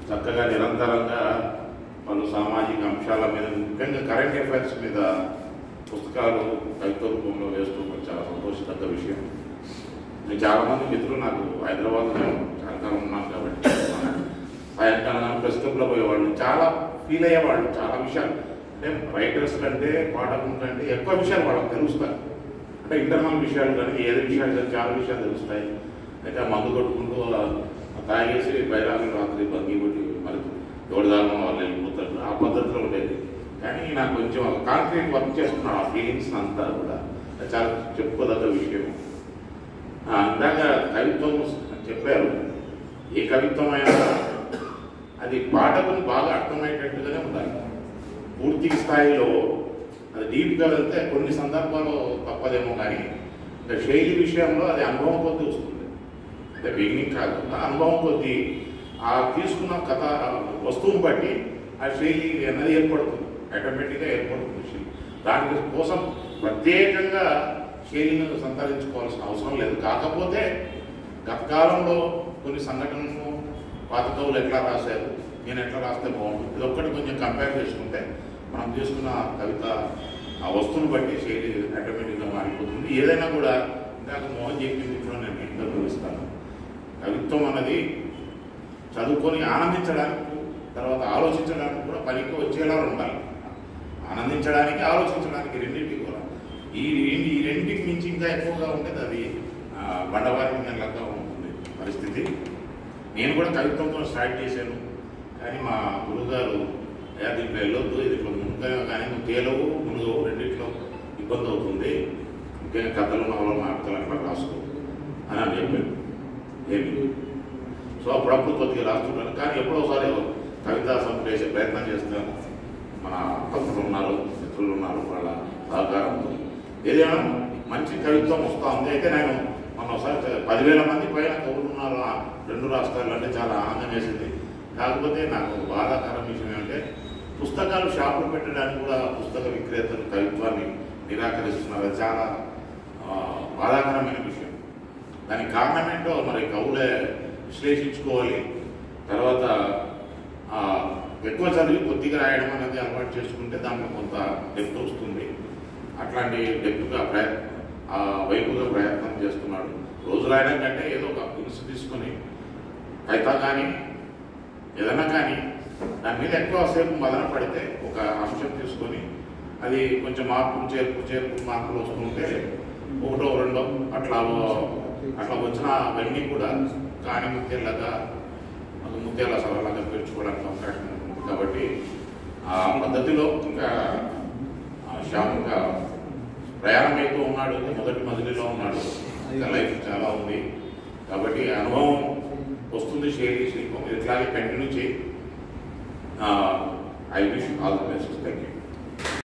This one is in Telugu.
చక్కగా నిరంతరంగా పలు సామాజిక అంశాల మీద ముఖ్యంగా కరెంట్ అఫైర్స్ మీద పుస్తకాలు కవిత్వ రూపంలో వేస్తూ చాలా సంతోషదగ్గ విషయం నేను చాలామంది మిత్రులు నాకు హైదరాబాద్లో చాలా కాలం ఉన్నాను కాబట్టి సాయంకాలం ప్రెస్ క్లబ్లో పోయేవాళ్ళు చాలా ఫీల్ అయ్యేవాళ్ళు చాలా విషయాలు అంటే రైటర్స్ కంటే పాఠకుల కంటే ఎక్కువ విషయాలు వాళ్ళకి తెలుస్తాయి అంటే ఇంటర్నల్ విషయాలు కానీ ఏది విషయాలు కానీ చాలా విషయాలు తెలుస్తాయి అయితే ఆ మందు కొట్టుకుంటూ ఆ తాగేసి బైరాలు రాత్రి బంగి కొట్టి మరి ఎవరి దారిలో వాళ్ళు వెళ్ళిపోతారు ఆ పద్ధతిలో ఉండేది కానీ నాకు కొంచెం కాంక్రీట్ వర్క్ చేస్తున్నాను ఆ ఫీలింగ్స్ అంతా కూడా అది చాలా చెప్పుకోదగ్గ విషయం ఆ, ఇందాక కవిత్వం చెప్పారు ఏ కవిత్వం అయినా అది పాఠకుని బాగా అర్థమయ్యేటట్టుగానే ఉండాలి పూర్తి స్థాయిలో అది డీప్గా వెళ్తే కొన్ని సందర్భాల్లో తప్పదేమో కానీ ఇంకా శైలి విషయంలో అది అనుభవం కొద్దీ వస్తుంది అంటే బిగినింగ్ కాదు ఆ అనుభవం కొద్దీ ఆ తీసుకున్న కథ వస్తువుని బట్టి ఆ శైలి అన్నది ఏర్పడుతుంది ఆటోమేటిక్గా ఏర్పడుతుంది శైలి దాని కోసం ప్రత్యేకంగా శైలిని సంతరించుకోవాల్సిన అవసరం లేదు కాకపోతే గత కాలంలో కొన్ని సంఘటనలు పాత కవులు ఎట్లా రాశారు నేను ఎట్లా రాస్తే బాగుంటుంది ఇది ఒక్కటి కొంచెం కంపేర్ చేసుకుంటే మనం తీసుకున్న కవిత ఆ వస్తువుని బట్టి శైలి ఆటోమేటిక్గా మారిపోతుంది ఏదైనా కూడా ఇందాక మోహన్ చెప్పింది కూడా నేను ఇంటర్వ్యూ ఇస్తాను కవిత్వం అన్నది చదువుకొని ఆనందించడానికి తర్వాత ఆలోచించడానికి కూడా పనికి వచ్చేలా ఉండాలి ఆనందించడానికి ఆలోచించడానికి రెండింటికి కూడా ఈ రెండు ఈ రెండింటికి మించి ఇంకా ఎక్కువగా ఉండేది అది ఆ, బండవారి నెలగా ఉంటుంది పరిస్థితి నేను కూడా కవిత్వంతో స్టార్ట్ చేశాను కానీ మా గురువుగారు "అయ్యా, దీంట్లో వెళ్ళొద్దు ఇది ఇట్లా మునుగా కానీ నువ్వు తేలవు మునుగవు రెండిట్లో ఇబ్బంది అవుతుంది ముఖ్యంగా కథలు నవలు నాటకాలు అట్లా రాసుకో అని అని చెప్పాను ఏమి సో అప్పుడప్పుడు కొద్దిగా రాస్తుంటాను కానీ ఎప్పుడోసారి కవితా సంప్రేసే ప్రయత్నం చేస్తాను మన భక్తులు ఉన్నారు మిత్రులు ఉన్నారు వాళ్ళ సహకారంతో ఏదైనా మంచి కవిత్వం వస్తూ ఉంది అయితే నేను మొన్న ఒకసారి పదివేల మంది పైన కవులు ఉన్నారు ఆ రెండు రాష్ట్రాలు అంటే చాలా ఆనందం వేసింది కాకపోతే నాకు బాధాకరం విషయం ఏంటంటే పుస్తకాలు షాపులు పెట్టడానికి కూడా పుస్తక విక్రేతలు కవిత్వాన్ని నిరాకరిస్తున్నారు అది చాలా ఆ, బాధాకరమైన విషయం దానికి కారణం ఏంటో మరి కవులే విశ్లేషించుకోవాలి తర్వాత ఆ, ఎక్కువ చదివి కొద్దిగా రాయడం అనేది అలవాటు చేసుకుంటే దాంట్లో కొంత డెప్త్ వస్తుంది అట్లాంటి డెప్త్గా ప్రయత్నం ఆ వైపుగా ప్రయత్నం చేస్తున్నాడు రోజు రాయడం కంటే ఏదో ఒక హింస తీసుకొని కవిత కానీ ఏదైనా కానీ దాని మీద ఎక్కువ సేపు మదన పడితే ఒక అంశం తీసుకొని అది కొంచెం మార్పులు చేర్పు చేర్పు మార్పులు వస్తుంటే ఒకటో రెండో అట్లా అట్లా వచ్చిన అవన్నీ కూడా కాని ముత్యాలగా ఒక ముత్యాల సరళంగా పేర్చుకోవడానికి అవకాశం ఉంటుంది కాబట్టి ఆ పద్ధతిలో ఇంకా ఆ శ్యామ్ ఇంకా ప్రయాణం అవుతూ ఉన్నాడు మొదటి మజిలీలో ఉన్నాడు ఇంకా లైఫ్ చాలా ఉంది కాబట్టి అనుభవం వస్తుంది శైలి శిల్పం ఇట్లాగే కంటిన్యూ చేయి I wish all the best thank you